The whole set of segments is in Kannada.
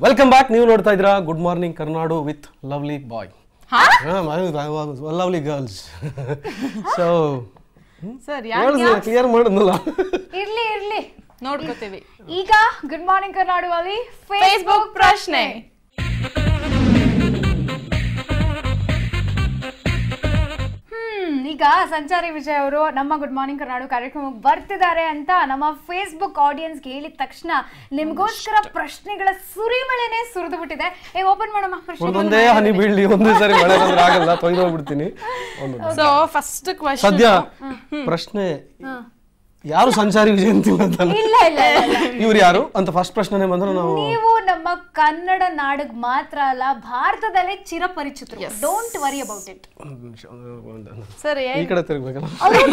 ವೆಲ್ಕಮ್ ಬ್ಯಾಕ್ ನೀವು ನೋಡ್ತಾ ಇದ್ದೀರಾ ಗುಡ್ ಮಾರ್ನಿಂಗ್ ಕರ್ನಾಡು with lovely boy lovely girls so sir clear ಮಾಡಿದ್ನಲ್ಲ ಇರ್ಲಿ ಇರ್ಲಿ ನೋಡ್ಕೋತೀವಿ ಈಗ ಗುಡ್ ಮಾರ್ನಿಂಗ್ ಕರ್ನಾಟಕದಲ್ಲಿ ಫೇಸ್ಬುಕ್ ಪ್ರಶ್ನೆ ಹ್ಮ್ ಈಗ ಸಂಚಾರಿ ವಿಜಯ್ ಅವರು ನಮ್ಮ ಗುಡ್ ಮಾರ್ನಿಂಗ್ ಕರ್ನಾಟಕ ಕಾರ್ಯಕ್ರಮಕ್ಕೆ ಬರ್ತಿದ್ದಾರೆ ಅಂತ ನಮ್ಮ ಫೇಸ್ಬುಕ್ ಆಡಿಯನ್ಸ್ಗೆ ಹೇಳಿದ ತಕ್ಷಣ ನಿಮ್ಗೋಸ್ಕರ ಪ್ರಶ್ನೆಗಳ ಸುರಿಮಳೆನೆ ಸುರಿದು ಬಿಟ್ಟಿದೆ ಏ ಓಪನ್ ಮಾಡಮ್ಮ ಪ್ರಶ್ನೆ ಒಂದೊಂದೇ ಹನಿ ಬೀಳ್ಲಿ ಒಂದೇ ಸರಿ ಮಳೆ ಬಂದ್ರೆ ಆಗಲ್ಲ ತೊಯ್ದೋಗ್ಬಿಡ್ತೀನಿ ಒಂದು ಸೊ ಫಸ್ಟ್ ಕ್ವಶನ್ ಸದ್ಯ ಪ್ರಶ್ನೆ ಯಾರು ಸಂಚಾರಿ ವಿಜಯ್ ಅಂತಿಲ್ಲ ಅಂತಲ್ಲ ಇಲ್ಲ ಇಲ್ಲ ಇಲ್ಲ, ಇಲ್ಲ. ಇವ್ರು ಯಾರು ಅಂತ ಫಸ್ಟ್ ಪ್ರಶ್ನೆ ಬಂದ್ರೆ ನಾವು ನೀವು ನಮ್ಮ ಕನ್ನಡ ನಾಡಿಗೆ ಮಾತ್ರ ಅಲ್ಲ ಭಾರತದಲ್ಲೇ ಚಿರಪರಿಚಿತರು ಡೋಂಟ್ ವರಿ ಅಬೌಟ್ ಇಟ್ ಒಂದ್ ನಿಮಿಷ, ಒಂದ್- ಒಂದ್- ಸರ್ ಈ ಕಡೆ ತಿರ್ಗ್ಬೇಕಲ್ಲ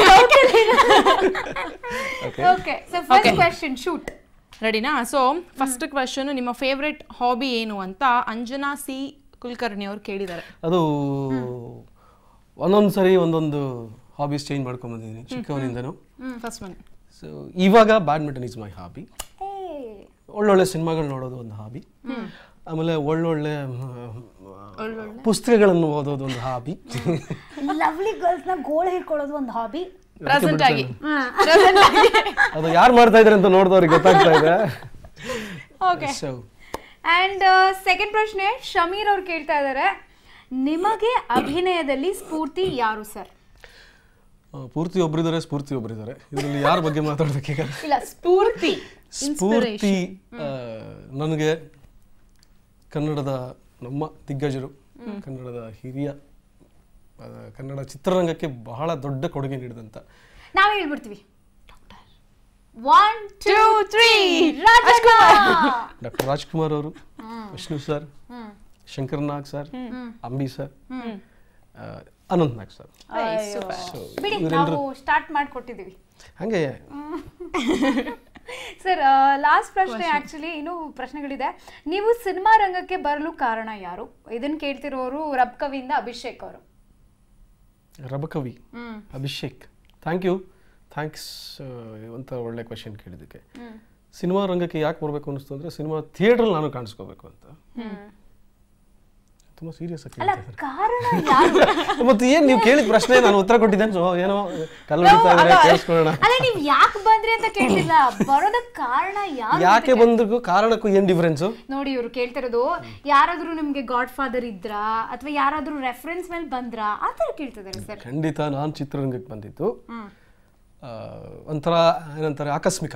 okay so first question shoot ರೆಡಿನಾ ಸೊ ಫಸ್ಟ್ ಕ್ವಶನ್ ನಿಮ್ಮ ಫೇವ್ರೆಟ್ ಹಾಬಿ ಏನು ಅಂತ ಅಂಜನಾ ಸಿ ಕುಲಕರ್ಣಿ ಅವ್ರು ಕೇಳಿದ್ದಾರೆ ಅದು ಒಂದೊಂದು ಸರಿ ಒಂದೊಂದು ಹಾಬೀಸ್ ಚೇಂಜ್ ಮಾಡ್ಕೊಂಡ್ ಬಂದಿದ್ದೀನಿ ಚಿಕ್ಕವನಿಂದನೂ ಫಸ್ಟ್ ಒನ್ ಸೊ ಇವಾಗ ಬ್ಯಾಡ್ಮಿಂಟನ್ ಇಸ್ ಮೈ ಹಾಬಿ ಒಳ್ಳೊಳ್ಳೆ ಸಿನಿಮಾಗಳು ನೋಡೋದು ಒಂದು ಹಾಬಿ ಆಮೇಲೆ ಒಳ್ಳೊಳ್ಳೆ ಮ್, ಪುಸ್ತಕಗಳನ್ನು ಓದೋದು ಒಂದು ಹಾಬಿ ಲವ್ಲಿ ಗರ್ಲ್ಸ್ ನ ಗೋಳ್ ಹಿಡ್ಕೊಳ್ಳೋದು ಒಂದು ಹಾಬಿ ಪ್ರೆಸೆಂಟ್ ಆಗಿ ಅದು ಯಾರು ಮಾಡ್ತಾ ಇದ್ದಾರೆ ಅಂತ ನೋಡಿದವ್ರಿಗೆ ಗೊತ್ತಾಗ್ತಾ ಇದೆ ಓಕೆ ಸೊ ಅಂಡ್ ಸೆಕೆಂಡ್ ಪ್ರಶ್ನೆ ಶಮೀರ್ ಅವ್ರು ಕೇಳ್ತಾ ಇದ್ದಾರೆ ನಿಮಗೆ ಅಭಿನಯದಲ್ಲಿ ಸ್ಫೂರ್ತಿ ಯಾರು ಸರ್ ಪೂರ್ತಿ ಒಬ್ರಿದ್ದಾರೆ ಸ್ಫೂರ್ತಿ ಒಬ್ರಿದ್ದಾರೆ ಇದರಲ್ಲಿ ಯಾರ ಬಗ್ಗೆ ಮಾತಾಡ್ಬೇಕೀಗ ಇಲ್ಲ ಸ್ಫೂರ್ತಿ ಸ್ಫೂರ್ತಿ ಆ, ನನಗೆ ಕನ್ನಡದ ನಮ್ಮ ದಿಗ್ಗಜರು ಕನ್ನಡದ ಹಿರಿಯ ಆ, ಕನ್ನಡ ಚಿತ್ರರಂಗಕ್ಕೆ ಬಹಳ ದೊಡ್ಡ ಕೊಡುಗೆ ನೀಡಿದಂಥ ನಾವ್ ಹೇಳ್ಬಿಡ್ತೀವಿ one two three doctor Rajkumar ಅವರು Vishnu sir Shankar Nag sir Ambi sir ಆ, ಅನಂತ್ ನಾಗ್ ಸರ್ ಸೊ ಬಿಡಿ ನಾವು ಸ್ಟಾರ್ಟ್ ಮಾಡ್ಕೊಟ್ಟಿದೀವಿ ಹಾಗೆ ಸರ್ ಲಾಸ್ಟ್ ಪ್ರಶ್ನೆ ಆಕ್ಚುಲಿ ಇನ್ನೂ ಪ್ರಶ್ನೆಗಳಿದೆ ನೀವು ಸಿನಿಮಾ ರಂಗಕ್ಕೆ ಬರಲು ಕಾರಣ ಯಾರು ಇದನ್ನ ಕೇಳ್ತಿರೋರು ರಬ್ ಕವಿಯಿಂದ ಅಭಿಷೇಕ್ ಅವರು Rabakavi Abhishek thank you thanks ಅಂತ ಒಳ್ಳೆ ಕ್ವೆಶನ್ ಕೇಳಿದ್ದಕ್ಕೆ ಸಿನಿಮಾ ರಂಗಕ್ಕೆ ಯಾಕೆ ಬರಬೇಕು ಅನಿಸ್ತು ಅಂದರೆ ಸಿನಿಮಾ ಥಿಯೇಟ್ರಲ್ಲಿ ನಾನು ಕಾಣಿಸ್ಕೋಬೇಕು ಅಂತ ತುಂಬ ಸೀರಿಯಸ್ ಆಗಿ ಅಲ್ಲ ಕೇಳ್ತಾ ಕಾರಣ ಯಾರು ಇದ್ದಾರೆ. ಮತ್ತೆ ಏನು ನೀವು ಕೇಳಿದ ಪ್ರಶ್ನೆ ನಾನು ಉತ್ತರ ಕೊಟ್ಟಿದ್ದೇನೆ ಸೊ ಏನೋ ಕಲ್ಲು ಹೊಡಿತಾ ಇದ್ದಾರೆ ಕೇಳಿಸ್ಕೊಳ್ಳೋಣ ಅಲ್ಲ ನೀವ್ ಯಾಕೆ ಬಂದ್ರಿ ಅಂತ ಕೇಳ್ತಿಲ್ಲ ಬರೋದಕ್ ಕಾರಣ ಯಾರು ಯಾಕೆ ಬಂದ್ರಿಗೂ ಕಾರಣಕ್ಕೂ ಏನು ಡಿಫ್ರೆನ್ಸು ನೋಡಿ ಇವ್ರು ಕೇಳ್ತಿರೋದು ಯಾರಾದ್ರೂ ನಿಮ್ಗೆ ಗಾಡ್ ಫಾದರ್ ಇದ್ರಾ ಅಥವಾ ಯಾರಾದ್ರೂ ರೆಫರೆನ್ಸ್ ಮೇಲೆ ಬಂದ್ರಾ ಆ ತರ ಕೇಳ್ತಿದ್ದಾರೆ ಸರ್ ಖಂಡಿತ ನಾನು ಚಿತ್ರರಂಗಕ್ಕೆ ಬಂದಿದ್ದು ಆ, ಒಂಥರ ಏನಂತಾರೆ ಆಕಸ್ಮಿಕ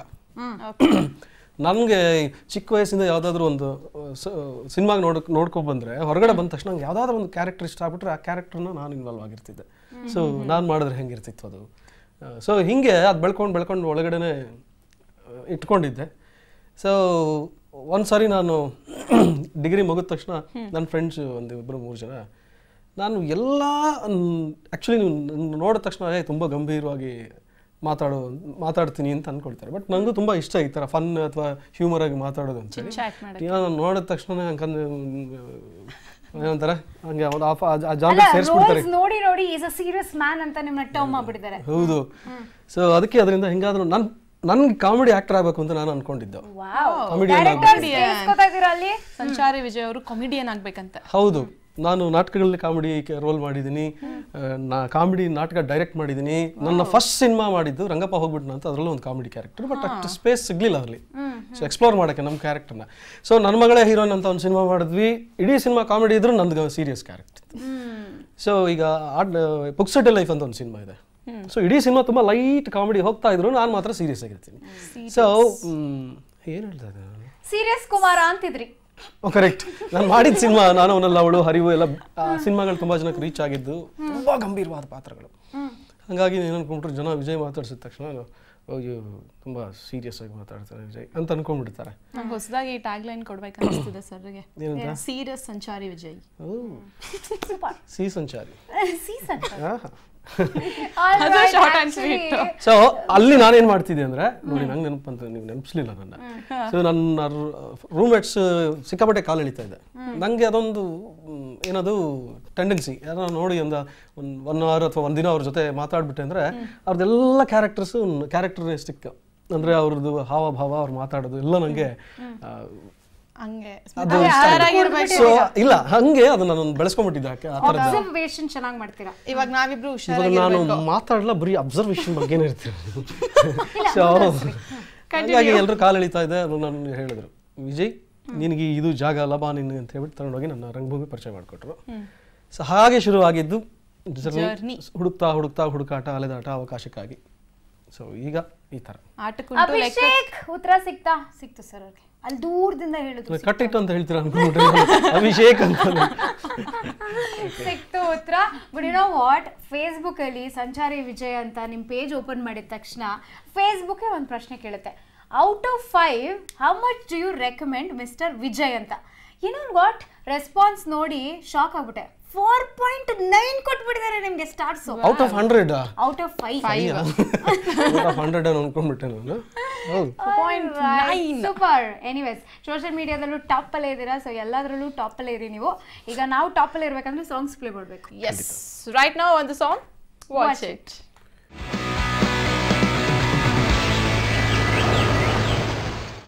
ನನಗೆ ಚಿಕ್ಕ ವಯಸ್ಸಿಂದ ಯಾವುದಾದ್ರೂ ಒಂದು ಸಿನಿಮಾಗೆ ನೋಡ್ ನೋಡ್ಕೊಂಡು ಬಂದರೆ ಹೊರಗಡೆ ಬಂದ ತಕ್ಷಣ ನಂಗೆ ಯಾವುದಾದ್ರೂ ಒಂದು ಕ್ಯಾರೆಕ್ಟರ್ ಇಷ್ಟ ಆಗ್ಬಿಟ್ರೆ ಆ ಕ್ಯಾರೆಕ್ಟರ್ನ ನಾನು ಇನ್ವಾಲ್ವ್ ಆಗಿರ್ತಿದ್ದೆ ಸೊ ನಾನು ಮಾಡಿದ್ರೆ ಹೆಂಗಿರ್ತಿತ್ತು ಅದು ಸೊ ಹಿಂಗೆ ಅದು ಬೆಳ್ಕೊಂಡು ಬೆಳ್ಕೊಂಡು ಒಳಗಡೆನೆ ಆ, ಇಟ್ಕೊಂಡಿದ್ದೆ ಸೊ ಒಂದು ಸಾರಿ ನಾನು ಡಿಗ್ರಿ ಮುಗಿದ ತಕ್ಷಣ ನನ್ನ ಫ್ರೆಂಡ್ಸ್ ಒಂದು ಇಬ್ಬರು ಮೂರು ಜನ ನಾನು ಎಲ್ಲ ಆ್ಯಕ್ಚುಲಿ ನೀವು ನನ್ ನೋಡಿದ ತಕ್ಷಣ ಏ ತುಂಬ ಗಂಭೀರವಾಗಿ ಮಾತಾಡೋ ಮಾತಾಡ್ತೀನಿ ಅಂತ ಅಂದ್ಕೊಳ್ತಾರೆ ಬಟ್ ನನಗೂ ತುಂಬ ಇಷ್ಟ ಈ ಥರ ಫನ್ ಅಥವಾ ಹ್ಯೂಮರ್ ಆಗಿ ಮಾತಾಡೋದು ಅಂತ ಹೇಳಿ ಚಾಟ್ ಮಾಡಿ ನಾನು ನೋಡಿದ ತಕ್ಷಣ ಹಂಗಂದ್ರೆ ಏನಂತಾರೆ ಹಂಗೆ ಅವ್ರು ಆ- ಆ ಅಲ್ಲ ಜಾಗ ಸೇರಿಸ್ಬಿಡ್ತಾರೆ ರೋಲ್ಸ್ ನೋಡಿ ನೋಡಿ ಈಸ್ ಅ ಸೀರಿಯಸ್ ಮ್ಯಾನ್ ಅಂತ ನಿಮ್ಮನ್ನ ಟರ್ಮ್ ಮಾಡ್ಬಿಟ್ಟಿದ್ದಾರೆ ಹೌದು ಸೊ ಅದಕ್ಕೆ ಅದರಿಂದ ಹೆಂಗಾದ್ರೂ ನನ್ ನನ್ಗೆ ಕಾಮಿಡಿ ಆಕ್ಟರ್ ಆಗಬೇಕು ಅಂತ ನಾನು ಅನ್ಕೊಂಡಿದ್ದೆ Comedian ಕೇಳಿಸ್ಕೊತಾ ಇದ್ದೀರಾ ಅಲ್ಲಿ ಸಂಚಾರಿ ವಿಜಯ್ ಅವರು ಕಾಮಿಡಿಯನ್ ಆಗ್ಬೇಕಂತ ಹೌದು ನಾನು ನಾಟಕಗಳಲ್ಲಿ ಕಾಮಿಡಿ ರೋಲ್ ಮಾಡಿದ್ದೀನಿ ಆ, ನಾ ಕಾಮಿಡಿ ನಾಟಕ ಡೈರೆಕ್ಟ್ ಮಾಡಿದ್ದೀನಿ ನನ್ನ ಫಸ್ಟ್ ಸಿನಿಮಾ ಮಾಡಿದ್ದು ರಂಗಪ್ಪ ಹೋಗ್ಬಿಟ್ನ ಅಂತ ಅದರಲ್ಲೂ ಒಂದು ಕಾಮಿಡಿ ಕ್ಯಾರೆಕ್ಟರ್ ಬಟ್ ಅಷ್ಟು ಸ್ಪೇಸ್ ಸಿಗ್ಲಿಲ್ಲ ಅಲ್ಲಿ ಸೊ ಎಕ್ಸ್ಪ್ಲೋರ್ ಮಾಡೋಕ್ಕೆ ನಮ್ಮ ಕ್ಯಾರೆಕ್ಟರ್ನ ಸೊ ನನ್ನ ಮಗಳೇ ಹೀರೋಯಿನ್ ಅಂತ ಒಂದು ಸಿನಿಮಾ ಮಾಡಿದ್ವಿ ಇಡೀ ಸಿನಿಮಾ ಕಾಮಿಡಿ ಇದ್ರೂ ನಂದು ಸೀರಿಯಸ್ ಕ್ಯಾರೆಕ್ಟರ್ ಸೊ ಈಗ ಆಡ್ ಪುಕ್ಸಟೆ ಲೈಫ್ ಅಂತ ಒಂದು ಸಿನಿಮಾ ಇದೆ ಸೊ ಇಡೀ ಸಿನಿಮಾ ತುಂಬ ಲೈಟ್ ಕಾಮಿಡಿ ಹೋಗ್ತಾ ಇದ್ರು ನಾನು ಮಾತ್ರ ಸೀರಿಯಸ್ ಆಗಿರ್ತೀನಿ ಸೊ ಏನು ಹೇಳ್ತಾ ಇದ್ದೆ ನಾನು ಸೀರಿಯಸ್ ಕುಮಾರ ಅಂತಿದ್ರಿ ಕರೆಕ್ಟ್ ನಾನು ಮಾಡಿದ ಸಿನಿಮಾ ನಾನು ಅವನೆಲ್ಲ ಅವಳು ಹರಿವು ಎಲ್ಲ ಆ ಸಿನಿಮಾಗಳು ತುಂಬಾ ಜನಕ್ಕೆ ರೀಚ್ ಆಗಿದ್ದು ತುಂಬಾ ಗಂಭೀರವಾದ ಪಾತ್ರಗಳು ಹಾಗಾಗಿ ಏನು ಅನ್ಕೊಂಡ್ರು ಜನ ವಿಜಯ್ ಮಾತಾಡ್ಸಿದ ತಕ್ಷಣ ಅಯ್ಯೋ ತುಂಬಾ ಸೀರಿಯಸ್ ಆಗಿ ಮಾತಾಡ್ತಾರೆ ವಿಜಯ್ ಅಂತ ಅನ್ಕೊಂಡ್ಬಿಡ್ತಾರೆ ನಂಗೆ ಹೊಸದಾಗಿ ಟ್ಯಾಗ್ ಲೈನ್ ಕೊಡ್ಬೇಕು ಅನಿಸ್ತಿದೆ ಸರ್ಗೆ ಏನಂತ ಸೀರಿಯಸ್ ಸಂಚಾರಿ ವಿಜಯ್ ಸೂಪರ್ ಸಿ ಸಂಚಾರಿ ಸೀಸನ್ ಆಹಾ. ಅದು short and sweet. ಸೊ ಅಲ್ಲಿ ನಾನೇನ್ ಮಾಡ್ತಿದ್ದೆ ಅಂದ್ರೆ ನೋಡಿ ನಂಗೆ ನೆನಪು ಅಂತ ನೀವು ನೆನಪಿಸ್ಲಿಲ್ಲ ನನ್ನ ಸೊ ನನ್ನ ರೂಮ್ಮೇಟ್ಸ್ ಸಿಕ್ಕಾಪಟ್ಟೆ ಕಾಲು ಎಳಿತಾ ಇದೆ ನಂಗೆ ಅದೊಂದು ಮ್, ಏನದು ಟೆಂಡೆನ್ಸಿ ಯಾರೋ ನೋಡಿ ಒಂದು ಒಂದು ಒನ್ ಅವರ್ ಅಥವಾ ಒಂದಿನ ಅವ್ರ ಜೊತೆ ಮಾತಾಡ್ಬಿಟ್ಟೆ ಅಂದ್ರೆ ಅವ್ರದ್ದೆಲ್ಲ ಕ್ಯಾರೆಕ್ಟರ್ಸು ಕ್ಯಾರೆಕ್ಟರಿಸ್ಟಿಕ್ ಅಂದ್ರೆ ಅವ್ರದ್ದು ಹಾವ ಭಾವ ಅವ್ರು ಮಾತಾಡೋದು ಎಲ್ಲ ನನಗೆ ಹಂಗೆ ಅದು star ಆಗಿರ್ಬೇಕು ಸೊ ಇಲ್ಲ ಹಂಗೆ ಅದನ್ನ ನಾನು ಬೆಳೆಸ್ಕೊಂಡ್ಬಿಟ್ಟಿದ್ದೆ ಯಾಕೆ ಆ ಥರದ್ದು ಅಬ್ಸರ್ವೇಷನ್ ಚೆನ್ನಾಗಿ ಮಾಡ್ತೀರಾ ಇವಾಗ ನಾವಿಬ್ರು ಇವಾಗ ನಾನು ಹುಷಾರಾಗಿರ್ಬೇಕು ಮಾತಾಡಲ್ಲ ಬರೀ ಅಬ್ಸರ್ವೇಷನ್ ಬಗ್ಗೆನೇ ಇರ್ತೀನಿ ಸೊ ಹಾಗಾಗಿ ಎಲ್ಲರೂ ಕಾಲು ಎಳಿತಾ ಇದೆ ಅವ್ರು ನಾನು ಹೇಳಿದ್ರು ವಿಜಯ್ ನಿನಗೆ ಇದು ಜಾಗ ಅಲ್ಲ ಬಾ ನಿನಗೆ ಅಂತ ಹೇಳ್ಬಿಟ್ಟು ತಗೊಂಡೋಗಿ ನನ್ನ ರಂಗಭೂಮಿ ಪರಿಚಯ ಮಾಡಿಕೊಟ್ರು ಸೊ ಹಾಗೆ ಶುರುವಾಗಿದ್ದು Journey. ಜರ್ನಿ ಹುಡುಕ್ತಾ ಹುಡುಕ್ತಾ ಹುಡುಕಾಟ ಅಲೆದಾಟ ಅವಕಾಶಕ್ಕಾಗಿ ಸೊ ಈಗ ಈ ಥರ ಆಟಕ್ಕುಂಟು ಲೆಕ್ಕ ಅಭಿಷೇಕ್ ಉತ್ತರ ಸಿಕ್ತಾ ಸಿಕ್ತು ಸರ್ ಅವ್ರಿಗೆ ಅಲ್ಲಿ ದೂರದಿಂದ ಹೇಳಿದ್ರು ಕಟ್ಟಿಟ್ಟು ಅಂತ ಹೇಳ್ತೀರಾ ಅನ್ಕೊಂಡ್ಬಿಟ್ರೆ ಅಭಿಷೇಕ್ ಅಂತ ಸಿಕ್ತು ಉತ್ತರ but you know what Facebook ಅಲ್ಲಿ ಸಂಚಾರಿ ವಿಜಯ್ ಅಂತ ನಿಮ್ ಪೇಜ್ ಓಪನ್ ಮಾಡಿದ ತಕ್ಷಣ ಫೇಸ್ಬುಕ್ ಒಂದು ಪ್ರಶ್ನೆ ಕೇಳುತ್ತೆ out of five how much do you recommend mister Vijay ಅಂತ ಯು ನೋ ವಾಟ್ ರೆಸ್ಪಾನ್ಸ್ ನೋಡಿ ಶಾಕ್ ಆಗ್ಬಿಟ್ಟೆ ಫೋರ್ ಪಾಯಿಂಟ್ ನೈನ್ ಕೊಟ್ಬಿಟ್ಟಿದ್ದಾರೆ ನಿಮ್ಗೆ stars out of hundred out of five out of hundred ಅನ್ಕೊಂಡ್ಬಿಟ್ಟೆ ನಾನು ಹೌದು ಸೂಪರ್ ಎನಿವೇಸ್ ಸೋಷಿಯಲ್ ಮೀಡಿಯಾದಲ್ಲೂ ಟಾಪ್ ಅಲ್ಲೇ ಇದ್ದೀರಾ ಸೊ ಎಲ್ಲದರಲ್ಲೂ ಟಾಪ್ ಅಲ್ಲೇ ಇರಿ ನೀವು ಈಗ ನಾವು ಟಾಪ್ ಅಲ್ಲಿ ಇರ್ಬೇಕಂದ್ರೆ ಸಾಂಗ್ಸ್ ಪ್ಲೇ ಮಾಡ್ಬೇಕು ಎಸ್ ರೈಟ್ ನೌ ಒಂದು ಸಾಂಗ್ ವಾಚ್ ಇಟ್